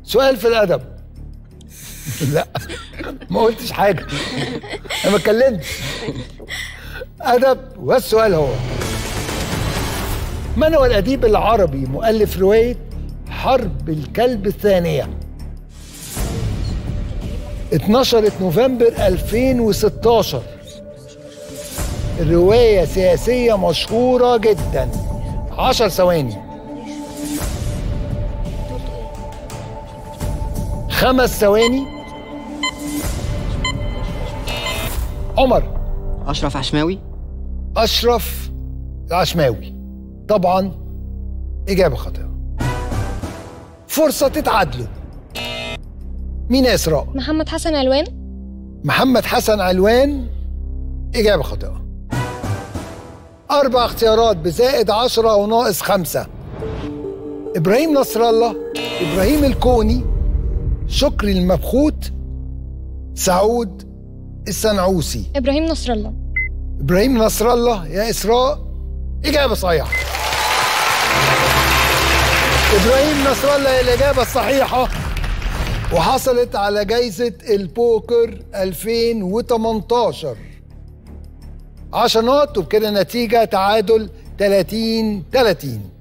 سؤال في الادب لا ما قلتش حاجه انا ما اتكلمتش ادب والسؤال هو من هو الاديب العربي مؤلف روايه حرب الكلب الثانيه 12 نوفمبر 2016 رواية سياسية مشهورة جدا عشر ثواني خمس ثواني عمر اشرف عشماوي أشرف العشماوي طبعا إجابة خاطئة فرصة تتعادلوا مين يا إسراء؟ محمد حسن علوان محمد حسن علوان إجابة خاطئة أربع اختيارات بزائد عشرة أو ناقص خمسة إبراهيم نصر الله إبراهيم الكوني شكري المبخوت سعود السنعوسي ابراهيم نصر الله إبراهيم نصر الله يا إسراء إجابة صحيحة إبراهيم نصر الله هي الإجابة الصحيحة وحصلت على جايزة البوكر 2018 10 نقط وبكده نتيجة تعادل 30 30